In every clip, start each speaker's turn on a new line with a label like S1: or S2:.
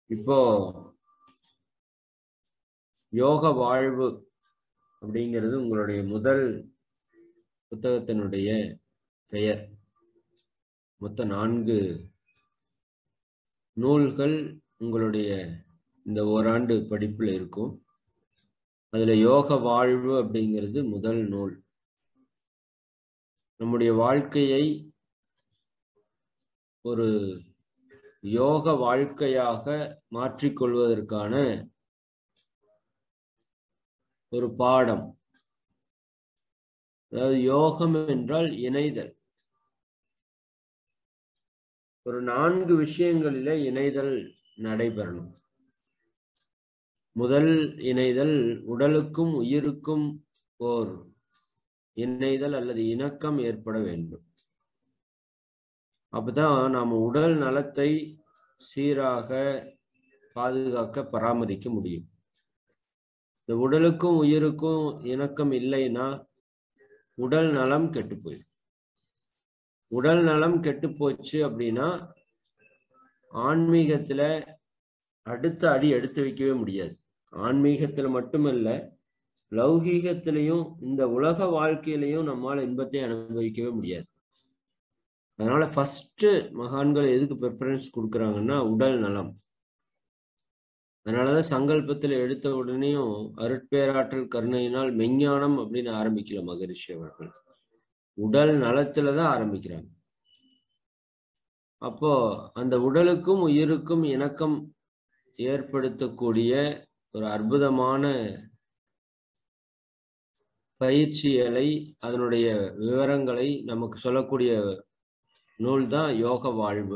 S1: இப்போ யோக வாழ்வு அப்படிங்கிறது உங்களுடைய முதல் புத்தகத்தினுடைய பெயர் மொத்தம் நான்கு நூல்கள் உங்களுடைய இந்த ஓராண்டு படிப்புல இருக்கும் அதுல யோக வாழ்வு அப்படிங்கிறது முதல் நூல் நம்முடைய வாழ்க்கையை ஒரு யோக வாழ்க்கையாக மாற்றிக்கொள்வதற்கான ஒரு பாடம் அதாவது யோகம் என்றால் இணைதல் ஒரு நான்கு விஷயங்களில இணைதல் நடைபெறணும் முதல் இணைதல் உடலுக்கும் உயிருக்கும் ஓர் இணைதல் அல்லது இணக்கம் ஏற்பட வேண்டும் அப்பதான் நாம உடல் நலத்தை சீராக பாதுகாக்க பராமரிக்க முடியும் இந்த உடலுக்கும் உயிருக்கும் இணக்கம் இல்லைன்னா உடல் நலம் கெட்டு போயிடும் உடல் நலம் கெட்டு போச்சு அப்படின்னா ஆன்மீகத்துல அடுத்த அடி எடுத்து வைக்கவே முடியாது ஆன்மீகத்துல மட்டுமல்ல லௌகீகத்திலையும் இந்த உலக வாழ்க்கையிலையும் நம்மால் இன்பத்தை அனுபவிக்கவே முடியாது அதனால ஃபர்ஸ்ட் மகான்கள் எதுக்கு ப்ரிஃபரன்ஸ் கொடுக்குறாங்கன்னா உடல் நலம் அதனாலதான் சங்கல்பத்துல எடுத்த உடனேயும் அருட்பேராற்றல் கருணையினால் மெஞ்ஞானம் அப்படின்னு ஆரம்பிக்கல மகரிஷி அவர்கள் உடல் நலத்துலதான் ஆரம்பிக்கிறாங்க அப்போ அந்த உடலுக்கும் உயிருக்கும் இணக்கம் ஏற்படுத்தக்கூடிய ஒரு அற்புதமான பயிற்சிகளை அதனுடைய விவரங்களை நமக்கு சொல்லக்கூடிய நூல் தான் யோக வாழ்வு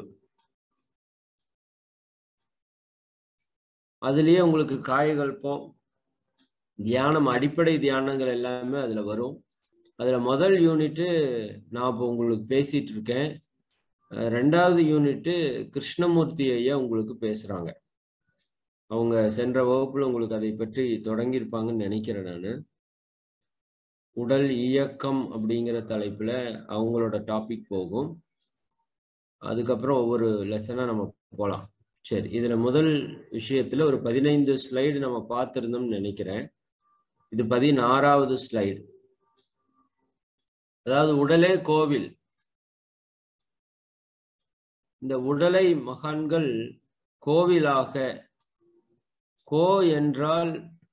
S1: அதுலயே உங்களுக்கு காயகல்பம் தியானம் அடிப்படை தியானங்கள் எல்லாமே அதுல வரும் அதுல முதல் யூனிட்டு நான் இப்போ உங்களுக்கு பேசிட்டு இருக்கேன் ரெண்டாவது யூனிட்டு கிருஷ்ணமூர்த்தி ஐயா உங்களுக்கு பேசுறாங்க அவங்க சென்ற வகுப்புல உங்களுக்கு அதை பற்றி தொடங்கியிருப்பாங்கன்னு நினைக்கிறேன் நான் உடல் இயக்கம் அப்படிங்கிற தலைப்புல அவங்களோட டாபிக் போகும் அதுக்கப்புறம் ஒவ்வொரு லெசனா நம்ம போகலாம் சரி இதுல முதல் விஷயத்துல ஒரு பதினைந்து ஸ்லைடு நம்ம பார்த்துருந்தோம்னு நினைக்கிறேன் இது பதினாறாவது ஸ்லைடு அதாவது உடலே கோவில் இந்த உடலை மகான்கள் கோவிலாக கோ என்றால்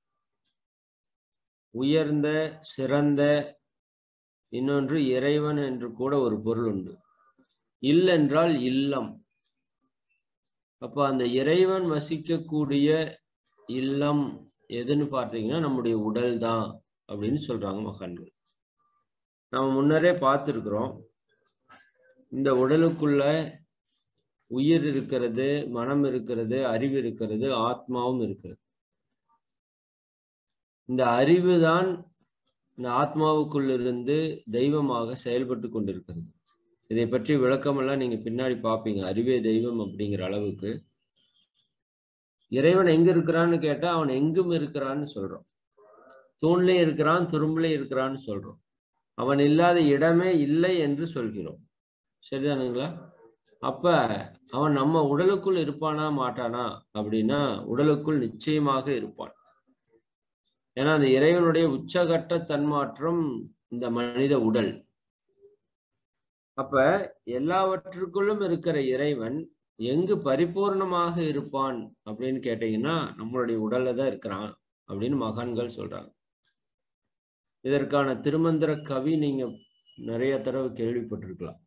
S1: உயர்ந்த சிறந்த இன்னொன்று இறைவன் என்று கூட ஒரு பொருள் உண்டு இல் என்றால் இல்லம் அப்ப அந்த இறைவன் வசிக்கக்கூடிய இல்லம் எதுன்னு பார்த்தீங்கன்னா நம்முடைய உடல் தான் அப்படின்னு சொல்றாங்க மகான்கள் நம்ம முன்னரே பார்த்துருக்குறோம் இந்த உடலுக்குள்ள உயிர் இருக்கிறது மனம் இருக்கிறது அறிவு இருக்கிறது ஆத்மாவும் இருக்கிறது இந்த அறிவு தான் இந்த ஆத்மாவுக்குள்ளிருந்து தெய்வமாக செயல்பட்டு கொண்டிருக்கிறது இதை பற்றி விளக்கமெல்லாம் நீங்க பின்னாடி பார்ப்பீங்க அறிவே தெய்வம் அப்படிங்கிற அளவுக்கு இறைவன் எங்க இருக்கிறான்னு கேட்டா அவன் எங்கும் இருக்கிறான்னு சொல்றோம் தூண்லயும் இருக்கிறான் துரும்புலையும் இருக்கிறான்னு சொல்றோம் அவன் இல்லாத இடமே இல்லை என்று சொல்கிறோம் சரிதானுங்களா அப்ப அவன் நம்ம உடலுக்குள் இருப்பானா மாட்டானா அப்படின்னா உடலுக்குள் நிச்சயமாக இருப்பான் ஏன்னா அந்த இறைவனுடைய உச்சகட்ட தன்மாற்றம் இந்த மனித உடல் அப்ப எல்லாவற்றுக்குள்ளும் இருக்கிற இறைவன் எங்கு பரிபூர்ணமாக இருப்பான் அப்படின்னு கேட்டீங்கன்னா நம்மளுடைய உடல்ல தான் இருக்கிறான் அப்படின்னு மகான்கள் சொல்றாங்க இதற்கான திருமந்திர கவி நீங்க நிறைய தடவை கேள்விப்பட்டிருக்கலாம்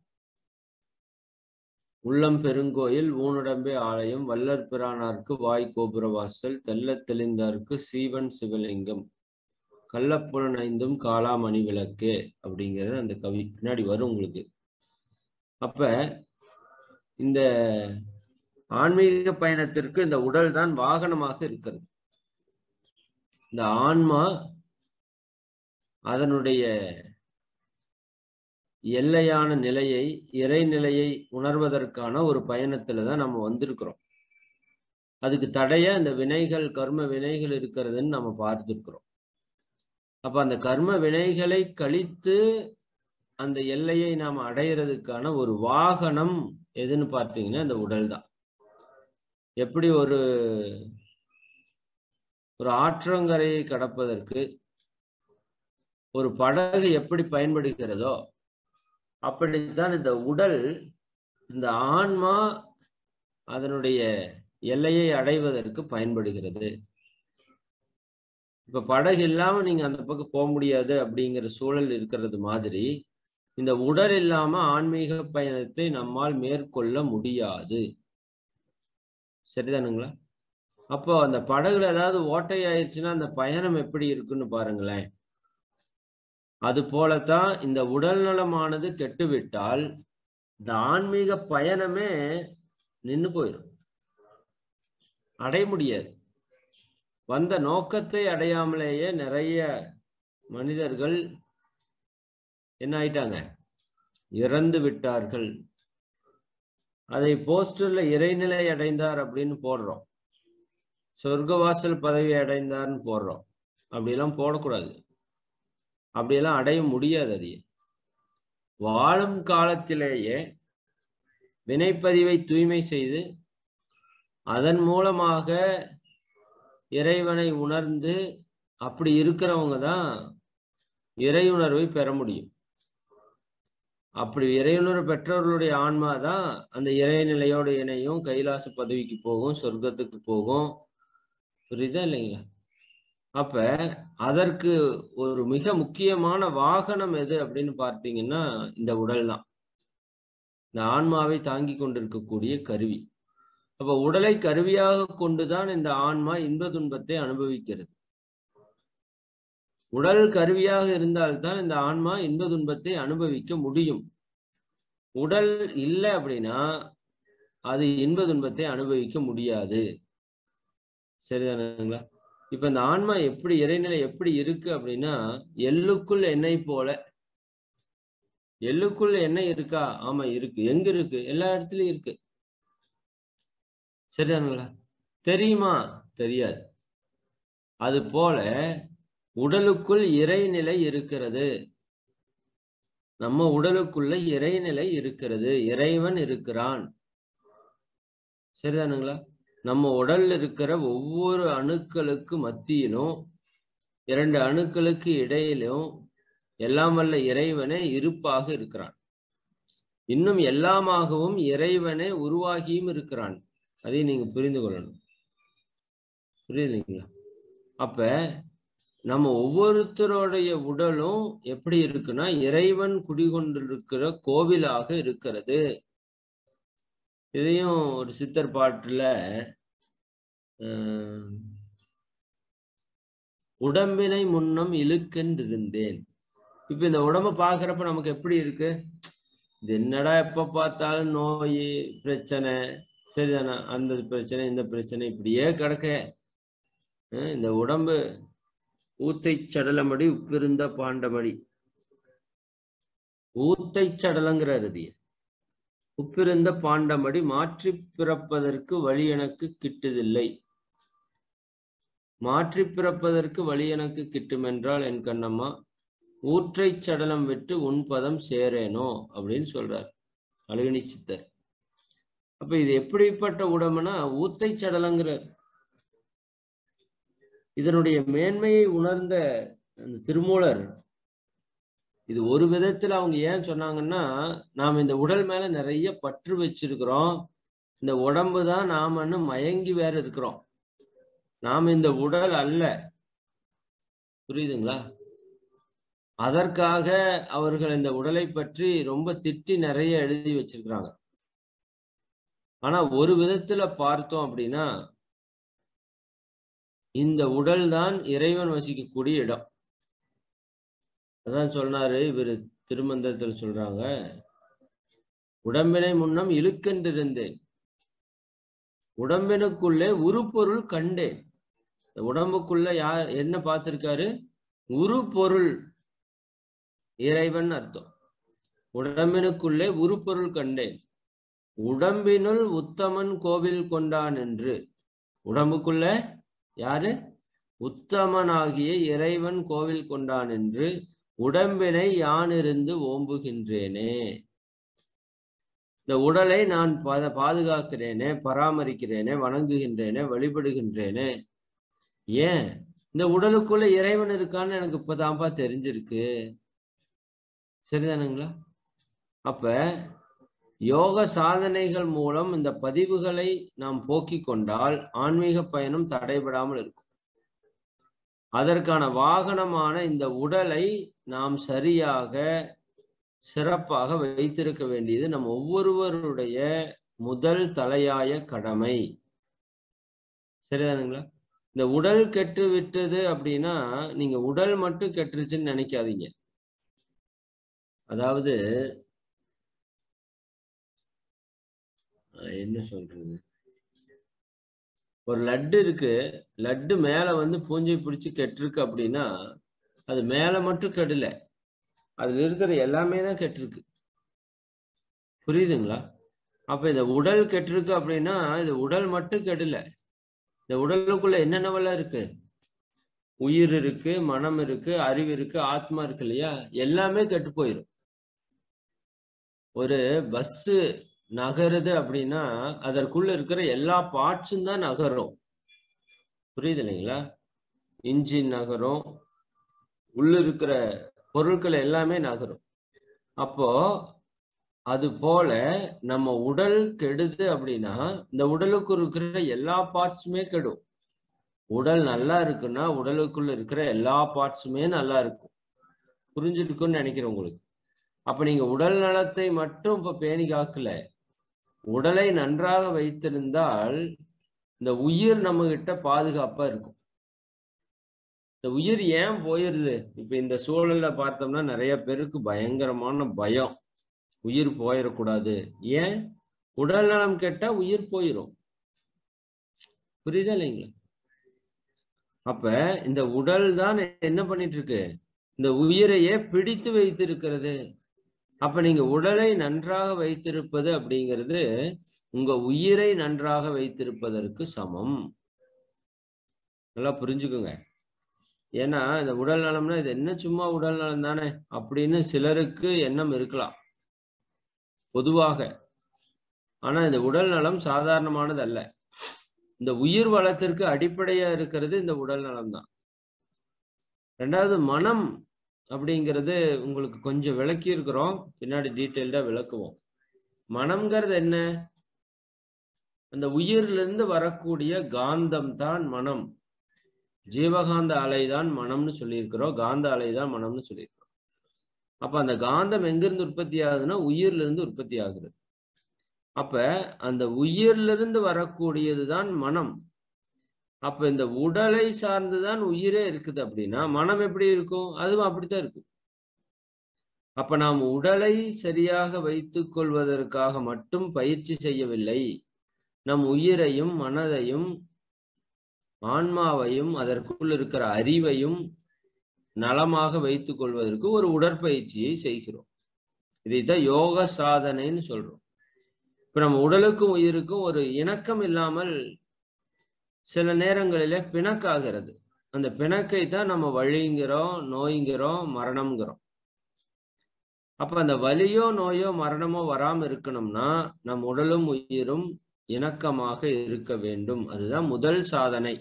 S1: உள்ளம் பெருங்கோயில் ஊனுடம்பே ஆலயம் வல்லற் பிரானார்க்கு வாய் கோபுரவாசல் தெல்ல தெளிந்தார்க்கு சீவன் சிவலிங்கம் கள்ளப்புலன் ஐந்தும் காலாமணி விளக்கு அப்படிங்கிறது அந்த கவி பின்னாடி வரும் உங்களுக்கு அப்ப இந்த ஆன்மீக பயணத்திற்கு இந்த உடல் தான் வாகனமாக இருக்கிறது இந்த ஆன்மா அதனுடைய எல்லையான நிலையை இறைநிலையை உணர்வதற்கான ஒரு பயணத்துல தான் நம்ம வந்திருக்கிறோம் அதுக்கு தடைய அந்த வினைகள் கர்ம வினைகள் இருக்கிறதுன்னு நம்ம பார்த்துருக்கிறோம் அப்ப அந்த கர்ம வினைகளை கழித்து அந்த எல்லையை நாம் அடையிறதுக்கான ஒரு வாகனம் எதுன்னு பார்த்தீங்கன்னா இந்த உடல் தான் எப்படி ஒரு ஒரு ஆற்றங்கரையை கடப்பதற்கு ஒரு படகு எப்படி பயன்படுகிறதோ அப்படித்தான் இந்த உடல் இந்த ஆன்மா அதனுடைய எல்லையை அடைவதற்கு பயன்படுகிறது இப்ப படகு இல்லாம நீங்க அந்த பக்கம் போக முடியாது அப்படிங்கிற சூழல் இருக்கிறது மாதிரி இந்த உடல் இல்லாம ஆன்மீக பயணத்தை நம்மால் மேற்கொள்ள முடியாது சரிதானுங்களா அப்போ அந்த படகுல ஏதாவது ஓட்டை ஆயிடுச்சுன்னா அந்த பயணம் எப்படி இருக்குன்னு பாருங்களேன் அது போலத்தான் இந்த உடல் நலமானது கெட்டுவிட்டால் இந்த ஆன்மீக பயணமே நின்று போயிடும் அடைய முடியாது வந்த நோக்கத்தை அடையாமலேயே நிறைய மனிதர்கள் என்ன ஆயிட்டாங்க இறந்து விட்டார்கள் அதை போஸ்டர்ல இறைநிலை அடைந்தார் அப்படின்னு போடுறோம் சொர்க்கவாசல் பதவி அடைந்தார்னு போடுறோம் அப்படியெல்லாம் போடக்கூடாது அப்படியெல்லாம் அடைய முடியாது அது வாழும் காலத்திலேயே வினைப்பதிவை தூய்மை செய்து அதன் மூலமாக இறைவனை உணர்ந்து அப்படி இருக்கிறவங்க தான் இறையுணர்வை பெற முடியும் அப்படி இறையுணர்வு பெற்றவர்களுடைய ஆன்மா தான் அந்த இறைநிலையோடு இணையும் கைலாச பதவிக்கு போகும் சொர்க்கத்துக்கு போகும் புரியுதா இல்லைங்களா அப்ப அதற்கு ஒரு மிக முக்கியமான வாகனம் எது அப்படின்னு பார்த்தீங்கன்னா இந்த உடல் தான் இந்த ஆன்மாவை தாங்கி கொண்டிருக்கக்கூடிய கருவி அப்ப உடலை கருவியாக கொண்டுதான் இந்த ஆன்மா இன்ப துன்பத்தை அனுபவிக்கிறது உடல் கருவியாக இருந்தால்தான் இந்த ஆன்மா இன்ப துன்பத்தை அனுபவிக்க முடியும் உடல் இல்லை அப்படின்னா அது இன்ப துன்பத்தை அனுபவிக்க முடியாது சரிதானுங்களா இப்ப இந்த ஆன்மா எப்படி இறைநிலை எப்படி இருக்கு அப்படின்னா எள்ளுக்குள் எண்ணெய் போல எள்ளுக்குள் எண்ணெய் இருக்கா ஆமா இருக்கு எங்க இருக்கு எல்லா இடத்துலயும் இருக்கு சரிதானுங்களா தெரியுமா தெரியாது அது போல உடலுக்குள் இறைநிலை இருக்கிறது நம்ம உடலுக்குள்ள இறைநிலை இருக்கிறது இறைவன் இருக்கிறான் சரிதானுங்களா நம்ம உடல்ல இருக்கிற ஒவ்வொரு அணுக்களுக்கு மத்தியிலும் இரண்டு அணுக்களுக்கு இடையிலும் எல்லாம் வல்ல இறைவனே இருப்பாக இருக்கிறான் இன்னும் எல்லாமாகவும் இறைவனே உருவாகியும் இருக்கிறான் அதை நீங்க புரிந்து கொள்ளணும் புரியுதுங்களா அப்ப நம்ம ஒவ்வொருத்தருடைய உடலும் எப்படி இருக்குன்னா இறைவன் குடிகொண்டிருக்கிற கோவிலாக இருக்கிறது இதையும் ஒரு சித்தர் பாட்டுல உடம்பினை முன்னம் இழுக்கென்றிருந்தேன் இப்ப இந்த உடம்ப பாக்குறப்ப நமக்கு எப்படி இருக்கு இது என்னடா எப்ப பார்த்தாலும் நோய் பிரச்சனை சரிதானா அந்த பிரச்சனை இந்த பிரச்சனை இப்படியே கிடக்க இந்த உடம்பு ஊத்தை சடலமடி உப்பிருந்த பாண்டமடி ஊத்தை சடலங்கிறார் அது உப்பிருந்த பாண்டமடி மாற்றி பிறப்பதற்கு வழி எனக்கு கிட்டுதில்லை மாற்றி பிறப்பதற்கு வழி எனக்கு கிட்டுமென்றால் என் கண்ணம்மா ஊற்றை சடலம் விட்டு உன் பதம் சேரேனோ அப்படின்னு சொல்றார் அழுகணி சித்தர் அப்ப இது எப்படிப்பட்ட உடம்புனா ஊத்தை சடலங்கிறார் இதனுடைய மேன்மையை உணர்ந்த அந்த திருமூலர் இது ஒரு விதத்துல அவங்க ஏன் சொன்னாங்கன்னா நாம் இந்த உடல் மேல நிறைய பற்று வச்சிருக்கிறோம் இந்த உடம்பு தான் நாமன்னு மயங்கி வேற இருக்கிறோம் நாம் இந்த உடல் அல்ல புரியுதுங்களா அதற்காக அவர்கள் இந்த உடலை பற்றி ரொம்ப திட்டி நிறைய எழுதி வச்சிருக்கிறாங்க ஆனா ஒரு விதத்துல பார்த்தோம் அப்படின்னா இந்த உடல் தான் இறைவன் வசிக்கக்கூடிய இடம் அதான் சொன்னாரு இவர் திருமந்திரத்தில் சொல்றாங்க உடம்பினை முன்னம் இழுக்கென்றிருந்தேன் உடம்பினுக்குள்ளே உருப்பொருள் கண்டேன் இந்த உடம்புக்குள்ள யார் என்ன பார்த்திருக்காரு உருப்பொருள் இறைவன் அர்த்தம் உடம்பினுக்குள்ளே உருப்பொருள் கண்டேன் உடம்பினுள் உத்தமன் கோவில் கொண்டான் என்று உடம்புக்குள்ள யாரு உத்தமனாகிய இறைவன் கோவில் கொண்டான் என்று உடம்பினை யானிருந்து ஓம்புகின்றேனே இந்த உடலை நான் பா- பாதுகாக்கிறேனே பராமரிக்கிறேனே வணங்குகின்றேனே வழிபடுகின்றேனே ஏன் இந்த உடலுக்குள்ள இறைவன் இருக்கான்னு எனக்கு இப்பதான்ப்பா தெரிஞ்சிருக்கு சரிதானுங்களா அப்ப யோக சாதனைகள் மூலம் இந்த பதிவுகளை நாம் போக்கிக் கொண்டால் ஆன்மீக பயணம் தடைபடாமல் இருக்கும் அதற்கான வாகனமான இந்த உடலை நாம் சரியாக சிறப்பாக வைத்திருக்க வேண்டியது நம் ஒவ்வொருவருடைய முதல் தலையாய கடமை சரிதானுங்களா இந்த உடல் கெட்டு விட்டது அப்படின்னா நீங்க உடல் மட்டும் கெட்டுருச்சுன்னு நினைக்காதீங்க அதாவது அஹ் என்ன சொல்றது ஒரு லட்டு இருக்கு லட்டு மேல வந்து பூஞ்சை பிடிச்சு கெட்டிருக்கு அப்படின்னா அது மேல மட்டும் கெடல அதுல இருக்கிற எல்லாமே தான் கெட்டிருக்கு புரியுதுங்களா அப்ப இந்த உடல் கெட்டிருக்கு அப்படின்னா இது உடல் மட்டும் கெடல இந்த உடலுக்குள்ள என்னென்னவெல்லாம் இருக்கு உயிர் இருக்கு மனம் இருக்கு அறிவு இருக்கு ஆத்மா இருக்கு இல்லையா எல்லாமே கெட்டு போயிடும் ஒரு பஸ் நகருது அப்படின்னா அதற்குள்ள இருக்கிற எல்லா பார்ட்ஸும் தான் நகரும் புரியுது இல்லைங்களா இன்ஜின் நகரும் உள்ள இருக்கிற பொருட்கள் எல்லாமே நகரும் அப்போ அது போல நம்ம உடல் கெடுது அப்படின்னா இந்த உடலுக்கு இருக்கிற எல்லா பார்ட்ஸுமே கெடும் உடல் நல்லா இருக்குன்னா உடலுக்குள்ள இருக்கிற எல்லா பார்ட்ஸுமே நல்லா இருக்கும் புரிஞ்சிருக்குன்னு நினைக்கிறேன் உங்களுக்கு அப்ப நீங்க உடல் நலத்தை மட்டும் இப்ப பேணி காக்கல உடலை நன்றாக வைத்திருந்தால் இந்த உயிர் நம்ம கிட்ட பாதுகாப்பா இருக்கும் இந்த உயிர் ஏன் போயிருது இப்ப இந்த சூழல்ல பார்த்தோம்னா நிறைய பேருக்கு பயங்கரமான பயம் உயிர் போயிடக்கூடாது ஏன் உடல் நலம் கெட்டா உயிர் போயிடும் புரியுதா இல்லைங்களா அப்ப இந்த உடல் தான் என்ன பண்ணிட்டு இருக்கு இந்த உயிரையே பிடித்து வைத்திருக்கிறது அப்ப நீங்க உடலை நன்றாக வைத்திருப்பது அப்படிங்கிறது உங்க உயிரை நன்றாக வைத்திருப்பதற்கு சமம் நல்லா புரிஞ்சுக்குங்க ஏன்னா இந்த உடல் நலம்னா இது என்ன சும்மா உடல் நலம் தானே அப்படின்னு சிலருக்கு எண்ணம் இருக்கலாம் பொதுவாக ஆனா இந்த உடல் நலம் சாதாரணமானது அல்ல இந்த உயிர் வளத்திற்கு அடிப்படையா இருக்கிறது இந்த உடல் நலம் தான் ரெண்டாவது மனம் அப்படிங்கிறது உங்களுக்கு கொஞ்சம் விளக்கி இருக்கிறோம் பின்னாடி டீட்டெயில்டா விளக்குவோம் மனம்ங்கிறது என்ன அந்த உயிர்ல இருந்து வரக்கூடிய காந்தம் தான் மனம் ஜீவகாந்த அலை தான் மனம்னு சொல்லியிருக்கிறோம் காந்த அலை தான் மனம்னு சொல்லியிருக்கிறோம் அப்ப அந்த காந்தம் எங்கிருந்து உற்பத்தி ஆகுதுன்னா உயிர்ல இருந்து உற்பத்தி ஆகுது அப்ப அந்த உயிர்ல இருந்து வரக்கூடியது தான் மனம் அப்ப இந்த உடலை சார்ந்துதான் உயிரே இருக்குது அப்படின்னா மனம் எப்படி இருக்கும் அதுவும் அப்படித்தான் இருக்கும் அப்ப நாம் உடலை சரியாக வைத்துக் கொள்வதற்காக மட்டும் பயிற்சி செய்யவில்லை நம் உயிரையும் மனதையும் ஆன்மாவையும் அதற்குள் இருக்கிற அறிவையும் நலமாக வைத்துக் கொள்வதற்கு ஒரு உடற்பயிற்சியை செய்கிறோம் இதைத்தான் யோக சாதனைன்னு சொல்றோம் இப்ப நம்ம உடலுக்கும் உயிருக்கும் ஒரு இணக்கம் இல்லாமல் சில நேரங்களிலே பிணக்காகிறது அந்த பிணக்கை தான் நம்ம வழிங்கிறோம் நோய்ங்கிறோம் மரணம்ங்கிறோம் அப்ப அந்த வலியோ நோயோ மரணமோ வராம இருக்கணும்னா நம் உடலும் உயிரும் இணக்கமாக இருக்க வேண்டும் அதுதான் முதல் சாதனை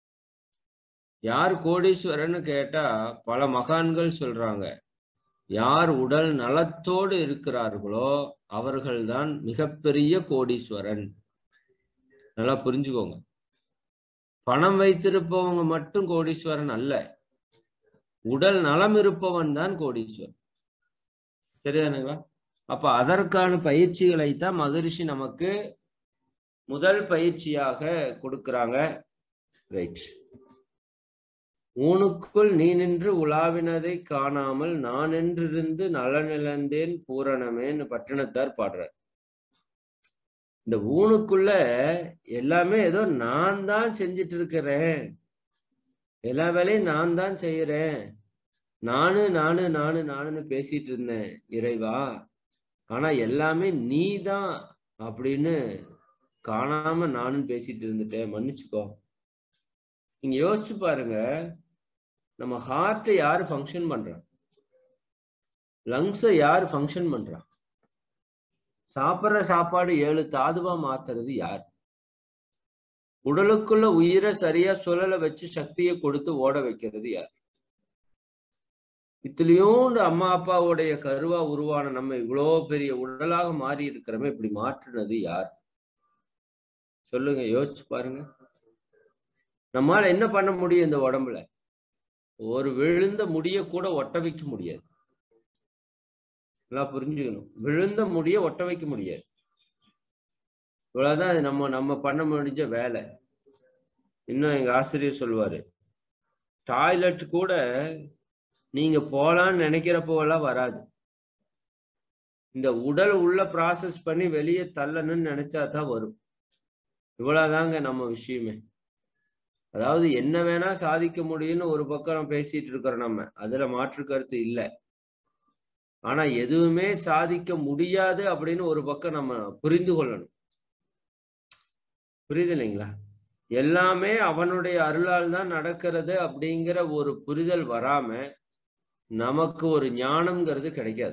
S1: யார் கோடீஸ்வரன்னு கேட்டா பல மகான்கள் சொல்றாங்க யார் உடல் நலத்தோடு இருக்கிறார்களோ அவர்கள்தான் மிகப்பெரிய கோடீஸ்வரன் நல்லா புரிஞ்சுக்கோங்க பணம் வைத்திருப்பவங்க மட்டும் கோடீஸ்வரன் அல்ல உடல் நலம் இருப்பவன் தான் கோடீஸ்வரன் சரிதானுங்களா அப்ப அதற்கான பயிற்சிகளை தான் மகரிஷி நமக்கு முதல் பயிற்சியாக கொடுக்கிறாங்க ரைட் ஊனுக்குள் நீ நின்று உலாவினதை காணாமல் நான் என்றிருந்து நலனிழந்தேன் பூரணமேன்னு பட்டணத்தார் பாடுறார் இந்த ஊனுக்குள்ள எல்லாமே ஏதோ நான் தான் செஞ்சிட்டு இருக்கிறேன் எல்லா வேலையும் நான் தான் செய்யறேன் நானு நானு நானு நானுன்னு பேசிட்டு இருந்தேன் இறைவா ஆனா எல்லாமே நீ தான் அப்படின்னு காணாம நானும் பேசிட்டு இருந்துட்டேன் மன்னிச்சுக்கோ நீங்க யோசிச்சு பாருங்க நம்ம ஹார்ட்டை யாரு ஃபங்க்ஷன் பண்றா லங்ஸை யார் ஃபங்க்ஷன் பண்றா சாப்பிட்ற சாப்பாடு ஏழு தாதுவா மாத்துறது யார் உடலுக்குள்ள உயிரை சரியா சுழல வச்சு சக்தியை கொடுத்து ஓட வைக்கிறது யார் இத்திலையோண்டு அம்மா அப்பாவுடைய கருவா உருவான நம்ம இவ்வளோ பெரிய உடலாக மாறி இருக்கிறோமே இப்படி மாற்றுனது யார் சொல்லுங்க யோசிச்சு பாருங்க நம்மால என்ன பண்ண முடியும் இந்த உடம்புல ஒரு விழுந்த முடிய கூட ஒட்ட வைக்க முடியாது நல்லா புரிஞ்சுக்கணும் விழுந்த முடிய ஒட்ட வைக்க முடியாது இவ்வளவுதான் நம்ம நம்ம பண்ண முடிஞ்ச வேலை இன்னும் எங்க ஆசிரியர் சொல்லுவாரு டாய்லெட் கூட நீங்க போலான்னு நினைக்கிறப்போலாம் வராது இந்த உடல் உள்ள ப்ராசஸ் பண்ணி வெளியே தள்ளணும்னு நினைச்சா தான் வரும் இவ்வளவுதாங்க நம்ம விஷயமே அதாவது என்ன வேணா சாதிக்க முடியும்னு ஒரு பக்கம் பேசிட்டு இருக்கிறோம் நம்ம அதுல மாற்று கருத்து இல்லை ஆனா எதுவுமே சாதிக்க முடியாது அப்படின்னு ஒரு பக்கம் நம்ம புரிந்து கொள்ளணும் புரியுது இல்லைங்களா எல்லாமே அவனுடைய அருளால் தான் நடக்கிறது அப்படிங்கிற ஒரு புரிதல் வராம நமக்கு ஒரு ஞானம்ங்கிறது கிடைக்காது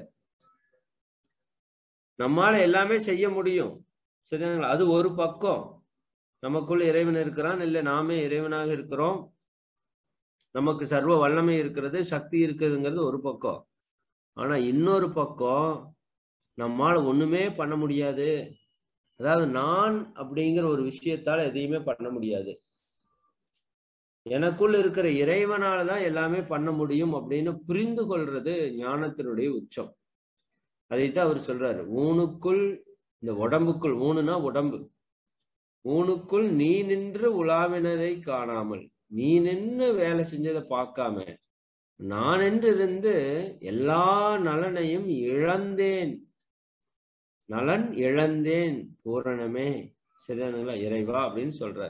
S1: நம்மால எல்லாமே செய்ய முடியும் சரிங்களா அது ஒரு பக்கம் நமக்குள்ள இறைவன் இருக்கிறான் இல்லை நாமே இறைவனாக இருக்கிறோம் நமக்கு சர்வ வல்லமை இருக்கிறது சக்தி இருக்குதுங்கிறது ஒரு பக்கம் ஆனா இன்னொரு பக்கம் நம்மால ஒண்ணுமே பண்ண முடியாது அதாவது நான் அப்படிங்கிற ஒரு விஷயத்தால எதையுமே பண்ண முடியாது எனக்குள் இருக்கிற இறைவனால தான் எல்லாமே பண்ண முடியும் அப்படின்னு புரிந்து கொள்றது ஞானத்தினுடைய உச்சம் அதைத்தான் அவர் சொல்றாரு ஊனுக்குள் இந்த உடம்புக்குள் ஊனுனா உடம்பு ஊனுக்குள் நீ நின்று உலாவினதை காணாமல் நீ நின்று வேலை செஞ்சதை பார்க்காம நான் என்று இருந்து எல்லா நலனையும் இழந்தேன் நலன் இழந்தேன் பூரணமே சரிதானுங்களா இறைவா அப்படின்னு சொல்றார்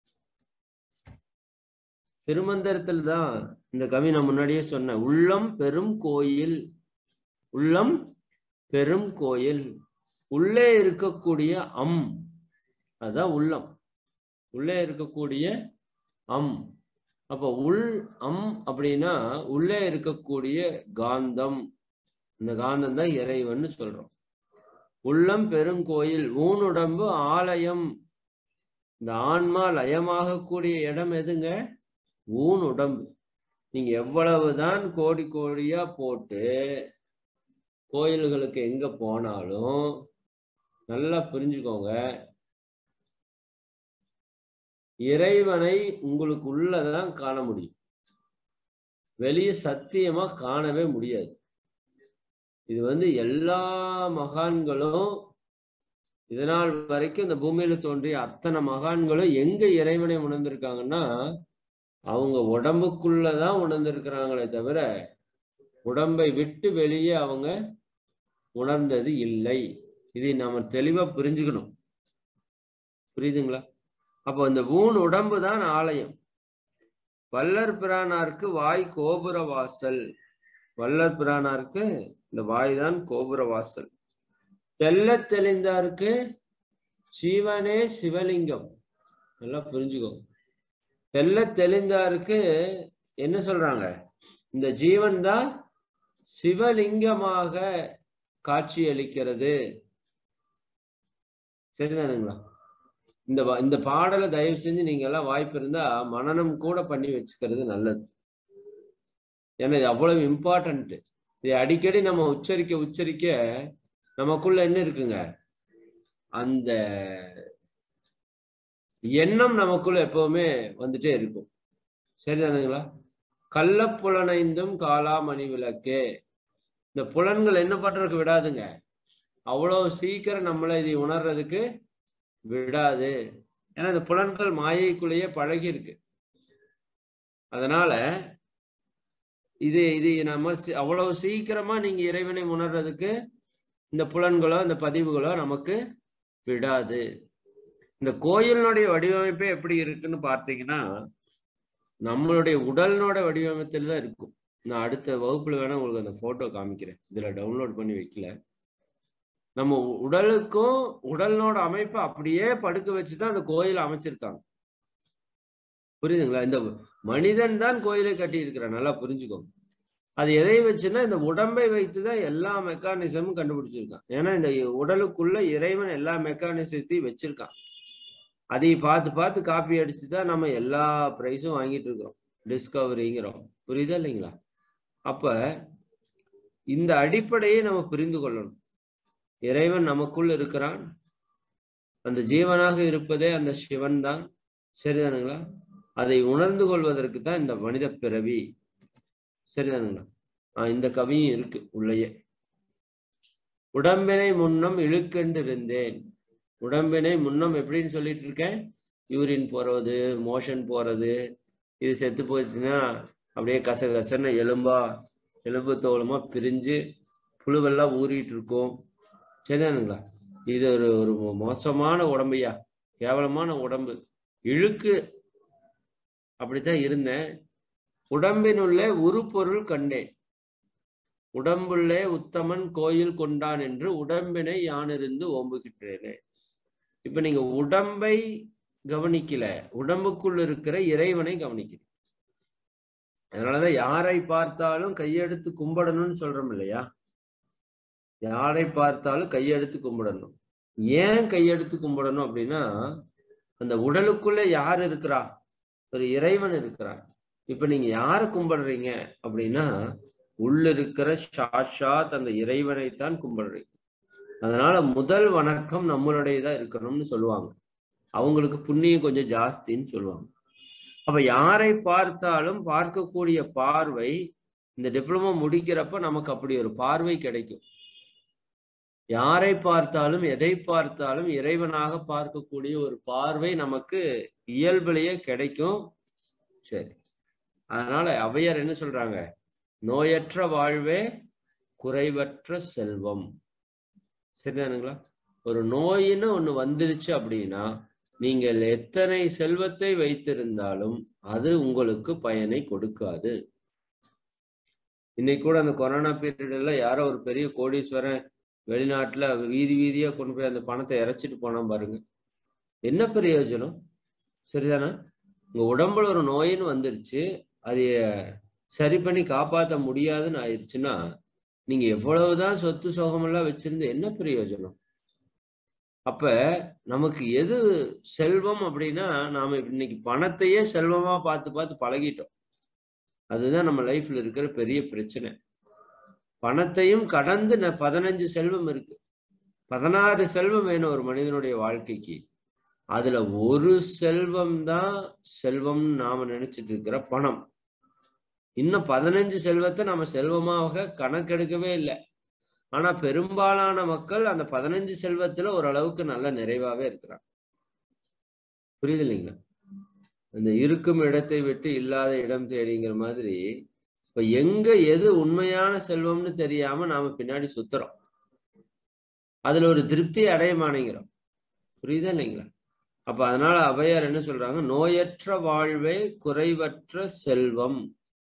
S1: திருமந்திரத்தில் தான் இந்த கவி நான் முன்னாடியே சொன்னேன் உள்ளம் பெரும் கோயில் உள்ளம் பெரும் கோயில் உள்ளே இருக்கக்கூடிய அம் அதுதான் உள்ளம் உள்ளே இருக்கக்கூடிய அம் அப்போ உள் அம் அப்படின்னா உள்ளே இருக்கக்கூடிய காந்தம் இந்த காந்தம் தான் இறைவன் சொல்றோம் உள்ளம் பெருங்கோயில் ஊனுடம்பு ஆலயம் இந்த ஆன்மா லயமாகக்கூடிய இடம் எதுங்க ஊன் உடம்பு நீங்க எவ்வளவுதான் கோடி கோடியா போட்டு கோயில்களுக்கு எங்க போனாலும் நல்லா புரிஞ்சுக்கோங்க இறைவனை உங்களுக்கு உள்ளதான் காண முடியும் வெளியே சத்தியமா காணவே முடியாது இது வந்து எல்லா மகான்களும் இதனால் வரைக்கும் இந்த பூமியில தோன்றிய அத்தனை மகான்களும் எங்க இறைவனை உணர்ந்திருக்காங்கன்னா அவங்க உடம்புக்குள்ளதான் உணர்ந்திருக்கிறாங்களே தவிர உடம்பை விட்டு வெளியே அவங்க உணர்ந்தது இல்லை இதை நாம தெளிவா புரிஞ்சுக்கணும் புரியுதுங்களா அப்போ இந்த ஊன் உடம்பு தான் ஆலயம் வல்லர் பிரானாருக்கு வாய் கோபுர வாசல் வல்லர் பிரானாருக்கு இந்த வாய் தான் கோபுர வாசல் தெல்ல தெளிந்தாருக்கு சிவனே சிவலிங்கம் நல்லா புரிஞ்சுக்கோ தெல்ல தெளிந்தாருக்கு என்ன சொல்றாங்க இந்த ஜீவன் தான் சிவலிங்கமாக காட்சி அளிக்கிறது சரிதானுங்களா இந்த இந்த பாடலை தயவு செஞ்சு நீங்க எல்லாம் வாய்ப்பு இருந்தா மனநம் கூட பண்ணி வச்சுக்கிறது நல்லது ஏன்னா இது அவ்வளவு இம்பார்ட்டன்ட் இதை அடிக்கடி நம்ம உச்சரிக்க உச்சரிக்க நமக்குள்ள என்ன இருக்குங்க அந்த எண்ணம் நமக்குள்ள எப்பவுமே வந்துட்டே இருக்கும் சரிதானுங்களா கள்ள புலனைந்தும் காலாமணி விளக்கே இந்த புலன்கள் என்ன பண்றதுக்கு விடாதுங்க அவ்வளவு சீக்கிரம் நம்மளை இதை உணர்றதுக்கு விடாது ஏன்னா இந்த புலன்கள் மாயைக்குள்ளேயே பழகி இருக்கு அதனால இது இது நம்ம அவ்வளவு சீக்கிரமா நீங்க இறைவனை உணர்றதுக்கு இந்த புலன்களோ இந்த பதிவுகளோ நமக்கு விடாது இந்த கோயிலினுடைய வடிவமைப்பே எப்படி இருக்குன்னு பார்த்தீங்கன்னா நம்மளுடைய உடலினோட வடிவமைப்பில் தான் இருக்கும் நான் அடுத்த வகுப்புல வேணா உங்களுக்கு அந்த போட்டோ காமிக்கிறேன் இதுல டவுன்லோட் பண்ணி வைக்கல நம்ம உடலுக்கும் உடலினோட அமைப்பை அப்படியே படுக்க வச்சுதான் அந்த கோயிலை அமைச்சிருக்காங்க புரியுதுங்களா இந்த மனிதன் தான் கோயிலை கட்டி இருக்கிறான் நல்லா புரிஞ்சுக்கோங்க அது எதை வச்சுன்னா இந்த உடம்பை வைத்துதான் எல்லா மெக்கானிசமும் கண்டுபிடிச்சிருக்கான் ஏன்னா இந்த உடலுக்குள்ள இறைவன் எல்லா மெக்கானிசத்தையும் வச்சிருக்கான் அதை பார்த்து பார்த்து காப்பி அடிச்சு தான் நம்ம எல்லா ப்ரைஸும் வாங்கிட்டு இருக்கிறோம் டிஸ்கவரிங்கிறோம் புரியுதா இல்லைங்களா அப்ப இந்த அடிப்படையை நம்ம புரிந்து கொள்ளணும் இறைவன் நமக்குள் இருக்கிறான் அந்த ஜீவனாக இருப்பதே அந்த சிவன் தான் சரிதானுங்களா அதை உணர்ந்து கொள்வதற்கு தான் இந்த மனித பிறவி சரிதானுங்களா ஆஹ் இந்த கவியும் இருக்கு உள்ளேயே உடம்பினை முன்னம் இழுக்கென்றிருந்தேன் உடம்பினை முன்னம் எப்படின்னு சொல்லிட்டு இருக்கேன் யூரின் போறது மோஷன் போறது இது செத்து போச்சுன்னா அப்படியே கச கசன்னு எலும்பா எலும்பு தோலுமா பிரிஞ்சு புழுவெல்லாம் ஊறிட்டு இருக்கும் சரிதானுங்களா இது ஒரு ஒரு மோசமான உடம்பையா கேவலமான உடம்பு இழுக்கு அப்படித்தான் இருந்தேன் உடம்பினுள்ளே உருப்பொருள் கண்டேன் உடம்புள்ளே உத்தமன் கோயில் கொண்டான் என்று உடம்பினை யானிருந்து ஓம்புகின்றேனே இப்ப நீங்க உடம்பை கவனிக்கல உடம்புக்குள் இருக்கிற இறைவனை கவனிக்கிறீங்க அதனாலதான் யாரை பார்த்தாலும் கையெடுத்து கும்பிடணும்னு சொல்றோம் இல்லையா யாரை பார்த்தாலும் கையெடுத்து கும்பிடணும் ஏன் கையெடுத்து கும்பிடணும் அப்படின்னா அந்த உடலுக்குள்ள யார் இருக்கிறா ஒரு இறைவன் இருக்கிறான் இப்ப நீங்க யாரை கும்பிடுறீங்க அப்படின்னா உள்ள இருக்கிற சாஷாத் அந்த இறைவனைத்தான் கும்பிடுறீங்க அதனால முதல் வணக்கம் நம்மளுடையதா இருக்கணும்னு சொல்லுவாங்க அவங்களுக்கு புண்ணியம் கொஞ்சம் ஜாஸ்தின்னு சொல்லுவாங்க அப்ப யாரை பார்த்தாலும் பார்க்கக்கூடிய பார்வை இந்த டிப்ளமோ முடிக்கிறப்ப நமக்கு அப்படி ஒரு பார்வை கிடைக்கும் யாரை பார்த்தாலும் எதை பார்த்தாலும் இறைவனாக பார்க்கக்கூடிய ஒரு பார்வை நமக்கு இயல்பிலேயே கிடைக்கும் சரி அதனால அவையார் என்ன சொல்றாங்க நோயற்ற வாழ்வே குறைவற்ற செல்வம் சரிதானுங்களா ஒரு நோயின்னு ஒண்ணு வந்துருச்சு அப்படின்னா நீங்கள் எத்தனை செல்வத்தை வைத்திருந்தாலும் அது உங்களுக்கு பயனை கொடுக்காது இன்னைக்கு கூட அந்த கொரோனா பீரியட்ல யாரோ ஒரு பெரிய கோடீஸ்வரன் வெளிநாட்டுல வீதி வீதியா கொண்டு போய் அந்த பணத்தை இறைச்சிட்டு போனா பாருங்க என்ன பிரயோஜனம் சரிதானா உங்க உடம்புல ஒரு நோயின்னு வந்துருச்சு அதை சரி பண்ணி காப்பாற்ற முடியாதுன்னு ஆயிடுச்சுன்னா நீங்க எவ்வளவுதான் சொத்து சோகமெல்லாம் வச்சிருந்து என்ன பிரயோஜனம் அப்ப நமக்கு எது செல்வம் அப்படின்னா நாம இன்னைக்கு பணத்தையே செல்வமா பார்த்து பார்த்து பழகிட்டோம் அதுதான் நம்ம லைஃப்ல இருக்கிற பெரிய பிரச்சனை பணத்தையும் கடந்து பதினஞ்சு செல்வம் இருக்கு பதினாறு செல்வம் வேணும் ஒரு மனிதனுடைய வாழ்க்கைக்கு அதுல ஒரு செல்வம் தான் செல்வம் நாம நினைச்சிட்டு இருக்கிற பணம் இன்னும் பதினஞ்சு செல்வத்தை நம்ம செல்வமாக கணக்கெடுக்கவே இல்லை ஆனா பெரும்பாலான மக்கள் அந்த பதினஞ்சு செல்வத்துல ஓரளவுக்கு நல்ல நிறைவாவே இருக்கிறாங்க புரியுது இல்லைங்களா அந்த இருக்கும் இடத்தை விட்டு இல்லாத இடம் தேடிங்கிற மாதிரி இப்ப எங்க எது உண்மையான செல்வம்னு தெரியாம நாம பின்னாடி சுத்துறோம் அதுல ஒரு திருப்தி அடைய மாட்டேங்கிறோம் புரியுதா இல்லைங்களா அப்ப அதனால அவையார் என்ன சொல்றாங்க நோயற்ற வாழ்வே குறைவற்ற செல்வம்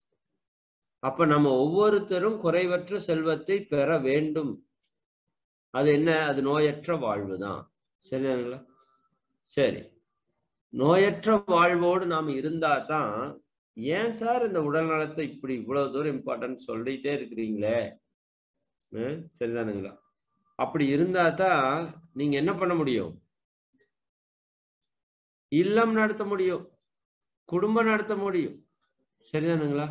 S1: அப்ப நம்ம ஒவ்வொருத்தரும் குறைவற்ற செல்வத்தை பெற வேண்டும் அது என்ன அது நோயற்ற வாழ்வு தான் சரிங்களா சரி நோயற்ற வாழ்வோடு நாம் இருந்தா தான் ஏன் சார் இந்த உடல் நலத்தை இப்படி இவ்வளவு தூரம் இம்பார்ட்டன்ட் சொல்லிட்டே இருக்கிறீங்களே சரிதானுங்களா அப்படி இருந்தா தான் நீங்க என்ன பண்ண முடியும் இல்லம் நடத்த முடியும் குடும்பம் நடத்த முடியும் சரிதானுங்களா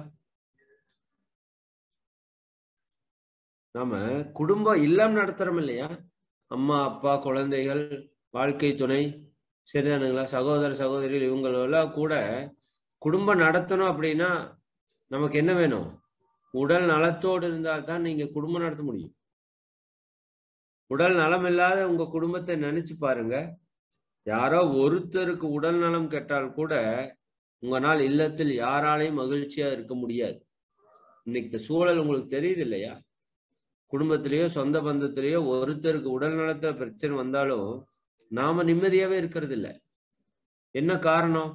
S1: நாம குடும்பம் இல்லம் நடத்துறோம் இல்லையா அம்மா அப்பா குழந்தைகள் வாழ்க்கை துணை சரிதானுங்களா சகோதர சகோதரிகள் இவங்களெல்லாம் கூட குடும்பம் நடத்தணும் அப்படின்னா நமக்கு என்ன வேணும் உடல் நலத்தோடு இருந்தால் தான் நீங்க குடும்பம் நடத்த முடியும் உடல் நலம் இல்லாத உங்க குடும்பத்தை நினைச்சு பாருங்க யாரோ ஒருத்தருக்கு உடல் நலம் கெட்டால் கூட உங்களால் இல்லத்தில் யாராலையும் மகிழ்ச்சியா இருக்க முடியாது இன்னைக்கு சூழல் உங்களுக்கு தெரியுது இல்லையா குடும்பத்திலேயோ சொந்த பந்தத்திலேயோ ஒருத்தருக்கு உடல் நலத்துல பிரச்சனை வந்தாலும் நாம நிம்மதியாவே இருக்கிறது இல்லை என்ன காரணம்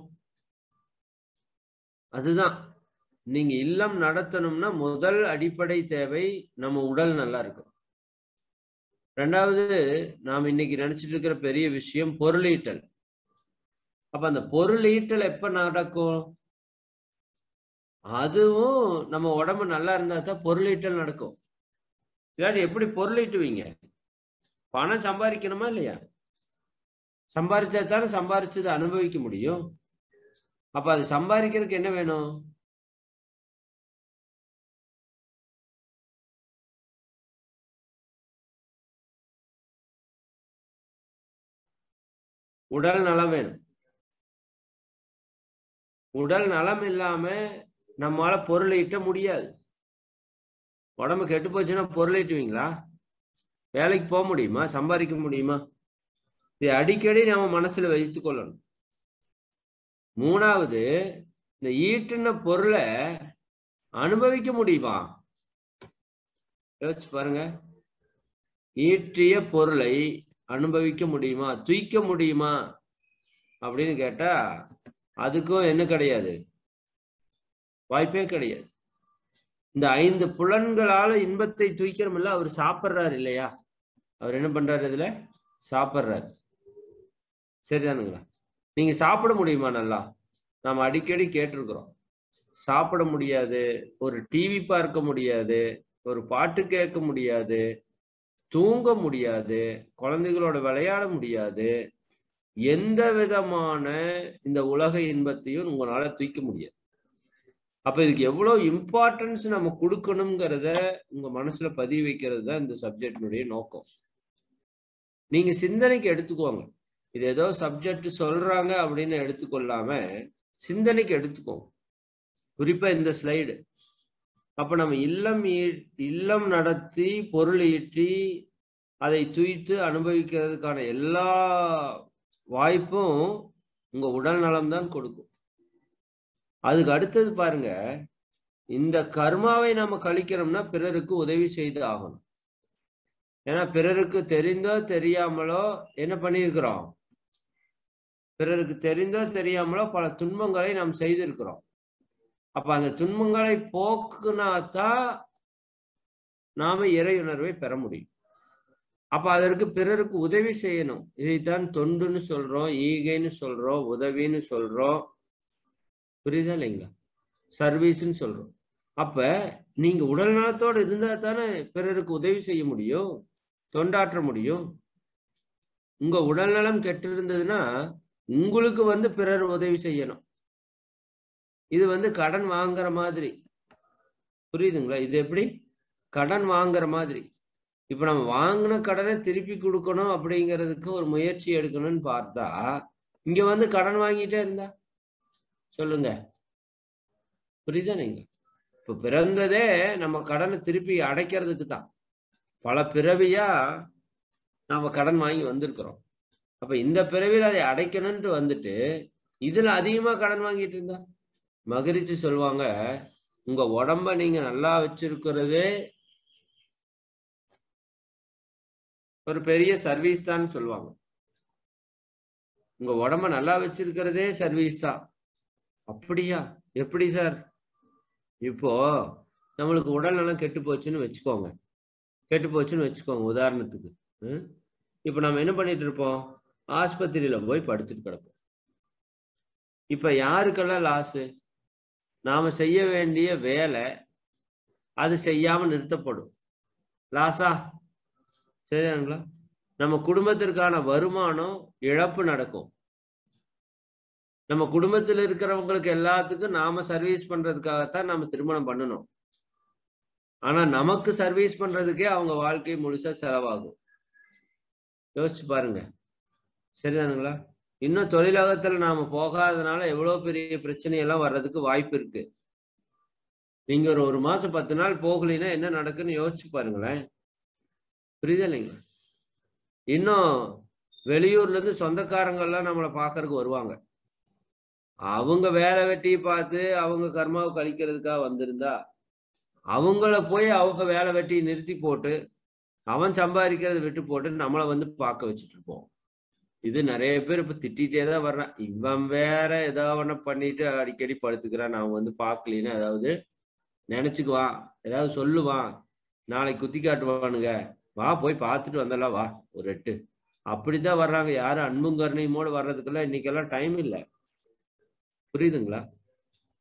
S1: அதுதான் நீங்க இல்லம் நடத்தணும்னா முதல் அடிப்படை தேவை நம்ம உடல் நல்லா இருக்கும் ரெண்டாவது நாம் இன்னைக்கு நினைச்சிட்டு இருக்கிற பெரிய விஷயம் பொருளீட்டல் அப்ப அந்த பொருளீட்டல் எப்ப நடக்கும் அதுவும் நம்ம உடம்பு நல்லா இருந்தா தான் பொருளீட்டல் நடக்கும் இல்லாட்டி எப்படி பொருளீட்டுவீங்க பணம் சம்பாதிக்கணுமா இல்லையா சம்பாரிச்சா தானே சம்பாரிச்சதை அனுபவிக்க முடியும் அப்ப அது சம்பாதிக்கிறதுக்கு என்ன வேணும் உடல் நலம் வேணும் உடல் நலம் இல்லாம நம்மால பொருள் ஈட்ட முடியாது உடம்பு கெட்டு போச்சுன்னா பொருள் ஈட்டுவீங்களா வேலைக்கு போக முடியுமா சம்பாதிக்க முடியுமா இது அடிக்கடி நம்ம மனசுல வைத்துக் கொள்ளணும் மூணாவது இந்த ஈட்டுன பொருளை அனுபவிக்க முடியுமா யோசிச்சு பாருங்க ஈட்டிய பொருளை அனுபவிக்க முடியுமா தூய்க்க முடியுமா அப்படின்னு கேட்டா அதுக்கும் என்ன கிடையாது வாய்ப்பே கிடையாது இந்த ஐந்து புலன்களால இன்பத்தை தூக்கிறோம்ல அவர் சாப்பிட்றாரு இல்லையா அவர் என்ன பண்றாரு இதுல சாப்பிட்றாரு சரிதானுங்களா நீங்க சாப்பிட முடியுமா நல்லா நாம் அடிக்கடி கேட்டிருக்கிறோம் சாப்பிட முடியாது ஒரு டிவி பார்க்க முடியாது ஒரு பாட்டு கேட்க முடியாது தூங்க முடியாது குழந்தைகளோட விளையாட முடியாது எந்த விதமான இந்த உலக இன்பத்தையும் உங்களால தூக்க முடியாது அப்ப இதுக்கு எவ்வளவு இம்பார்ட்டன்ஸ் நம்ம கொடுக்கணுங்கிறத உங்க மனசுல பதிவு வைக்கிறது தான் இந்த சப்ஜெக்டினுடைய நோக்கம் நீங்க சிந்தனைக்கு எடுத்துக்கோங்க இது ஏதோ சப்ஜெக்ட் சொல்றாங்க அப்படின்னு எடுத்துக்கொள்ளாம சிந்தனைக்கு எடுத்துக்கோங்க குறிப்பா இந்த ஸ்லைடு அப்ப நம்ம இல்லம் ஈ- இல்லம் நடத்தி பொருள் ஈட்டி அதை துய்த்து அனுபவிக்கிறதுக்கான எல்லா வாய்ப்பும் உங்க உடல் நலம் தான் கொடுக்கும் அதுக்கு அடுத்தது பாருங்க இந்த கர்மாவை நம்ம கழிக்கிறோம்னா பிறருக்கு உதவி செய்து ஆகணும் ஏன்னா பிறருக்கு தெரிந்தோ தெரியாமலோ என்ன பண்ணியிருக்கிறோம் பிறருக்கு தெரிந்தோ தெரியாமலோ பல துன்பங்களை நாம் செய்திருக்கிறோம் அப்ப அந்த துன்பங்களை போக்குனாதான் நாம இறையுணர்வை பெற முடியும் அப்ப அதற்கு பிறருக்கு உதவி செய்யணும் இதைத்தான் தொண்டுன்னு சொல்றோம் ஈகைன்னு சொல்றோம் உதவின்னு சொல்றோம் புரியுதா இல்லைங்களா சர்வீஸ்ன்னு சொல்றோம் அப்ப நீங்க உடல் நலத்தோடு இருந்தா தானே பிறருக்கு உதவி செய்ய முடியும் தொண்டாற்ற முடியும் உங்க உடல் நலம் கெட்டு இருந்ததுன்னா உங்களுக்கு வந்து பிறர் உதவி செய்யணும் இது வந்து கடன் வாங்குற மாதிரி புரியுதுங்களா இது எப்படி கடன் வாங்குற மாதிரி இப்ப நம்ம வாங்கின கடனை திருப்பி கொடுக்கணும் அப்படிங்கிறதுக்கு ஒரு முயற்சி எடுக்கணும்னு பார்த்தா இங்க வந்து கடன் வாங்கிட்டே இருந்தா சொல்லுங்க புரியுதா நீங்க இப்ப பிறந்ததே நம்ம கடனை திருப்பி அடைக்கிறதுக்கு தான் பல பிறவியா நாம கடன் வாங்கி வந்திருக்கிறோம் அப்ப இந்த பிறவியில் அதை அடைக்கணும்ட்டு வந்துட்டு இதுல அதிகமா கடன் வாங்கிட்டு இருந்தா மகிழ்ச்சி சொல்லுவாங்க உங்க உடம்ப நீங்க நல்லா வச்சிருக்கிறது ஒரு பெரிய சர்வீஸ் தான் சொல்லுவாங்க உங்க உடம்ப நல்லா வச்சிருக்கிறதே சர்வீஸ் தான் அப்படியா எப்படி சார் இப்போ நம்மளுக்கு உடல் நலம் கெட்டு போச்சுன்னு வச்சுக்கோங்க கெட்டு போச்சுன்னு வச்சுக்கோங்க உதாரணத்துக்கு ம்? இப்போ நம்ம என்ன பண்ணிட்டு இருப்போம் ஆஸ்பத்திரியில போய் படுத்துட்டு கிடப்போம் இப்ப யாருக்கெல்லாம் லாஸு நாம செய்ய வேண்டிய வேலை அது செய்யாம நிறுத்தப்படும் லாஸா சரியாங்களா நம்ம குடும்பத்திற்கான வருமானம் இழப்பு நடக்கும் நம்ம குடும்பத்தில் இருக்கிறவங்களுக்கு எல்லாத்துக்கும் நாம சர்வீஸ் பண்றதுக்காகத்தான் நாம திருமணம் பண்ணணும் ஆனா நமக்கு சர்வீஸ் பண்றதுக்கே அவங்க வாழ்க்கை முழுசா செலவாகும் யோசிச்சு பாருங்க சரிதானுங்களா இன்னும் தொழிலகத்துல நாம போகாதனால எவ்வளவு பெரிய பிரச்சனை எல்லாம் வர்றதுக்கு வாய்ப்பு இருக்கு நீங்க ஒரு ஒரு மாசம் பத்து நாள் போகலைன்னா என்ன நடக்குன்னு யோசிச்சு பாருங்களேன் புரியுதா இல்லைங்களா இன்னும் வெளியூர்ல இருந்து சொந்தக்காரங்க எல்லாம் நம்மளை பார்க்கறதுக்கு வருவாங்க அவங்க வேலை வெட்டியை பார்த்து அவங்க கர்மாவை கழிக்கிறதுக்காக வந்திருந்தா அவங்கள போய் அவங்க வேலை வெட்டியை நிறுத்தி போட்டு அவன் சம்பாதிக்கிறத விட்டு போட்டு நம்மளை வந்து பார்க்க வச்சுட்டு இருப்போம் இது நிறைய பேர் இப்ப திட்டிகிட்டே தான் வர்றான் இவன் வேற ஏதாவது ஒண்ணு பண்ணிட்டு அடிக்கடி படுத்துக்கிறான் நான் வந்து பார்க்கலின்னா ஏதாவது நினைச்சுக்குவான் ஏதாவது சொல்லுவான் நாளைக்கு குத்தி காட்டுவானுங்க வா போய் பார்த்துட்டு வந்தலாம் வா ஒரு எட்டு அப்படித்தான் வர்றாங்க யாரும் அன்பும் கருணையுமோடு வர்றதுக்கெல்லாம் இன்னைக்கெல்லாம் டைம் இல்லை புரியுதுங்களா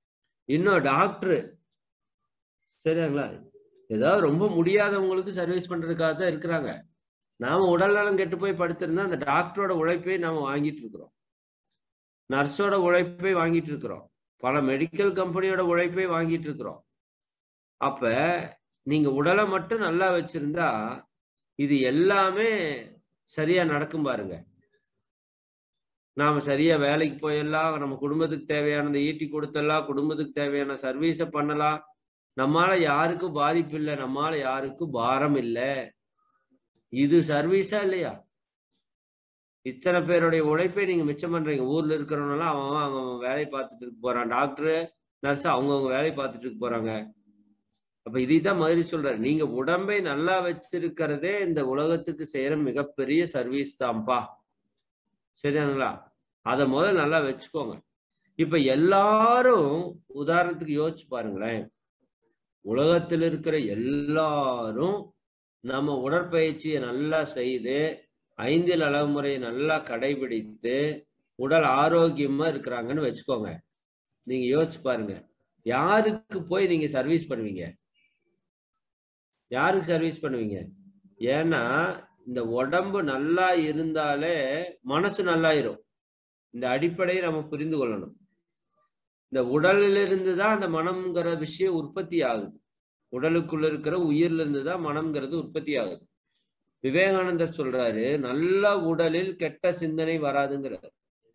S1: இன்னும் டாக்டர் சரிங்களா ஏதாவது ரொம்ப முடியாதவங்களுக்கு சர்வீஸ் பண்றதுக்காக தான் இருக்கிறாங்க நாம உடல்நலம் கெட்டு போய் படுத்திருந்தா அந்த டாக்டரோட உழைப்பை நாம வாங்கிட்டு இருக்கிறோம் நர்ஸோட உழைப்பை வாங்கிட்டு இருக்கிறோம் பல மெடிக்கல் கம்பெனியோட உழைப்பை வாங்கிட்டு இருக்கிறோம் அப்ப நீங்க உடலை மட்டும் நல்லா வச்சிருந்தா இது எல்லாமே சரியா நடக்கும் பாருங்க நாம சரியா வேலைக்கு போயிடலாம் நம்ம குடும்பத்துக்கு தேவையானதை ஈட்டி கொடுத்துடலாம் குடும்பத்துக்கு தேவையான சர்வீஸை பண்ணலாம் நம்மால யாருக்கும் பாதிப்பு இல்லை நம்மால யாருக்கும் பாரம் இல்லை இது சர்வீஸா இல்லையா இத்தனை பேருடைய உழைப்பை நீங்க மிச்சம் பண்றீங்க ஊர்ல இருக்கிறவங்கலாம் அவன் அவன் அவன் வேலையை பார்த்துட்டு இருக்க போறான் டாக்டரு நர்ஸ் அவங்கவுங்க வேலையை பார்த்துட்டு இருக்க போறாங்க அப்ப இதைத்தான் மாதிரி சொல்றாரு நீங்க உடம்பை நல்லா வச்சிருக்கிறதே இந்த உலகத்துக்கு செய்யற மிகப்பெரிய சர்வீஸ் தான்ப்பா சரியானுங்களா அதை முதல்ல நல்லா வச்சுக்கோங்க இப்ப எல்லாரும் உதாரணத்துக்கு யோசிச்சு பாருங்களேன் உலகத்தில் இருக்கிற எல்லாரும் நம்ம உடற்பயிற்சியை நல்லா செய்து ஐந்தில் அளவு முறையை நல்லா கடைபிடித்து உடல் ஆரோக்கியமா இருக்கிறாங்கன்னு வச்சுக்கோங்க நீங்க யோசிச்சு பாருங்க யாருக்கு போய் நீங்க சர்வீஸ் பண்ணுவீங்க யாருக்கு சர்வீஸ் பண்ணுவீங்க ஏன்னா இந்த உடம்பு நல்லா இருந்தாலே மனசு நல்லாயிரும் இந்த அடிப்படையை நம்ம புரிந்து கொள்ளணும் இந்த உடலிலிருந்து தான் அந்த மனம்ங்கிற விஷயம் உற்பத்தி ஆகுது உடலுக்குள்ள இருக்கிற உயிர்ல இருந்து தான் மனம்ங்கிறது உற்பத்தி ஆகுது விவேகானந்தர் சொல்றாரு நல்ல உடலில் கெட்ட சிந்தனை வராதுங்கிறார்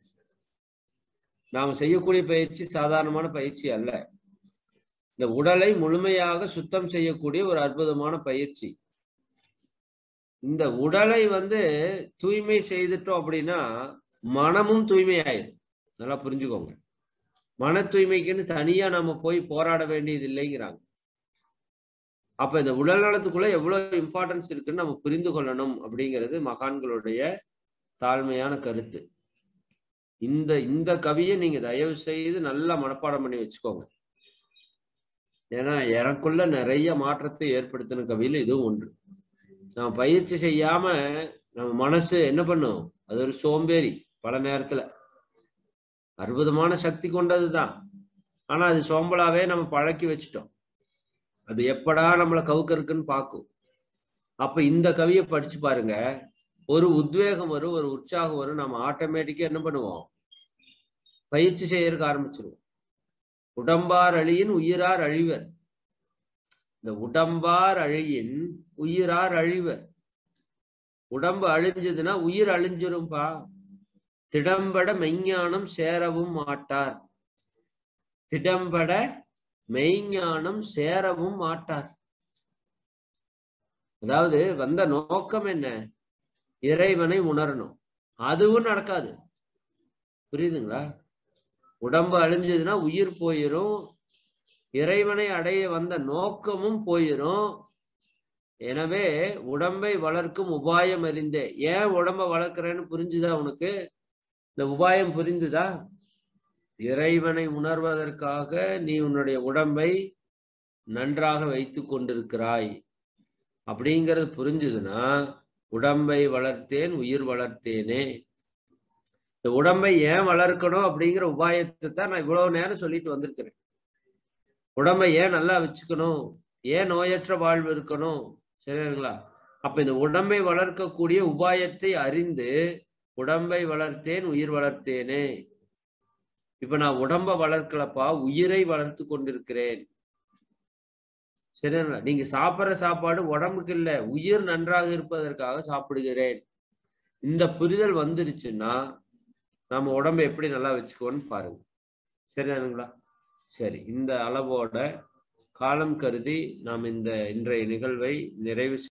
S1: நாம் செய்யக்கூடிய பயிற்சி சாதாரணமான பயிற்சி அல்ல இந்த உடலை முழுமையாக சுத்தம் செய்யக்கூடிய ஒரு அற்புதமான பயிற்சி இந்த உடலை வந்து தூய்மை செய்துட்டோம் அப்படின்னா மனமும் தூய்மை ஆயிடும் நல்லா புரிஞ்சுக்கோங்க மன தூய்மைக்குன்னு தனியா நம்ம போய் போராட வேண்டியது இல்லைங்கிறாங்க அப்ப இந்த உடல் நலத்துக்குள்ள எவ்வளவு இம்பார்ட்டன்ஸ் இருக்குன்னு நம்ம புரிந்து கொள்ளணும் அப்படிங்கிறது மகான்களுடைய தாழ்மையான கருத்து இந்த இந்த கவியை நீங்க தயவு செய்து நல்லா மனப்பாடம் பண்ணி வச்சுக்கோங்க ஏன்னா எனக்குள்ள நிறைய மாற்றத்தை ஏற்படுத்தின கவியில் இதுவும் ஒன்று நம்ம பயிற்சி செய்யாம நம்ம மனசு என்ன பண்ணும் அது ஒரு சோம்பேறி பல நேரத்துல அற்புதமான சக்தி கொண்டது தான் ஆனா அது சோம்பலாவே நம்ம பழக்கி வச்சுட்டோம் அது எப்படா நம்மளை கவுக்கருக்குன்னு பார்க்கும் அப்ப இந்த கவியை படிச்சு பாருங்க ஒரு உத்வேகம் வரும் ஒரு உற்சாகம் வரும் நம்ம ஆட்டோமேட்டிக்கா என்ன பண்ணுவோம் பயிற்சி செய்யறதுக்கு ஆரம்பிச்சிருவோம் உடம்பார் அழியின் உயிரார் அழிவர் இந்த உடம்பார் அழியின் உயிரார் அழிவர் உடம்பு அழிஞ்சதுன்னா உயிர் அழிஞ்சிரும்பா திடம்பட மெய்ஞானம் சேரவும் மாட்டார் திடம்பட மெய்ஞானம் சேரவும் மாட்டார் அதாவது வந்த நோக்கம் என்ன இறைவனை உணரணும் அதுவும் நடக்காது புரியுதுங்களா உடம்பு அழிஞ்சதுன்னா உயிர் போயிரும் இறைவனை அடைய வந்த நோக்கமும் போயிரும் எனவே உடம்பை வளர்க்கும் உபாயம் அறிந்தே ஏன் உடம்ப வளர்க்கிறேன்னு புரிஞ்சுதா உனக்கு இந்த உபாயம் புரிந்துதா இறைவனை உணர்வதற்காக நீ உன்னுடைய உடம்பை நன்றாக வைத்து கொண்டிருக்கிறாய் அப்படிங்கிறது புரிஞ்சுதுன்னா உடம்பை வளர்த்தேன் உயிர் வளர்த்தேனே இந்த உடம்பை ஏன் வளர்க்கணும் அப்படிங்கிற உபாயத்தை தான் நான் இவ்வளவு நேரம் சொல்லிட்டு வந்திருக்கிறேன் உடம்பை ஏன் நல்லா வச்சுக்கணும் ஏன் நோயற்ற வாழ்வு இருக்கணும் சரிங்களா அப்ப இந்த உடம்பை வளர்க்கக்கூடிய உபாயத்தை அறிந்து உடம்பை வளர்த்தேன் உயிர் வளர்த்தேனே இப்ப நான் உடம்ப வளர்க்கலப்பா உயிரை வளர்த்து கொண்டிருக்கிறேன் சரிங்களா நீங்க சாப்பிட்ற சாப்பாடு உடம்புக்கு இல்ல உயிர் நன்றாக இருப்பதற்காக சாப்பிடுகிறேன் இந்த புரிதல் வந்துருச்சுன்னா நம்ம உடம்பை எப்படி நல்லா வச்சுக்கோன்னு பாருங்க சரிதானுங்களா சரி இந்த அளவோட காலம் கருதி நாம் இந்த இன்றைய நிகழ்வை நிறைவு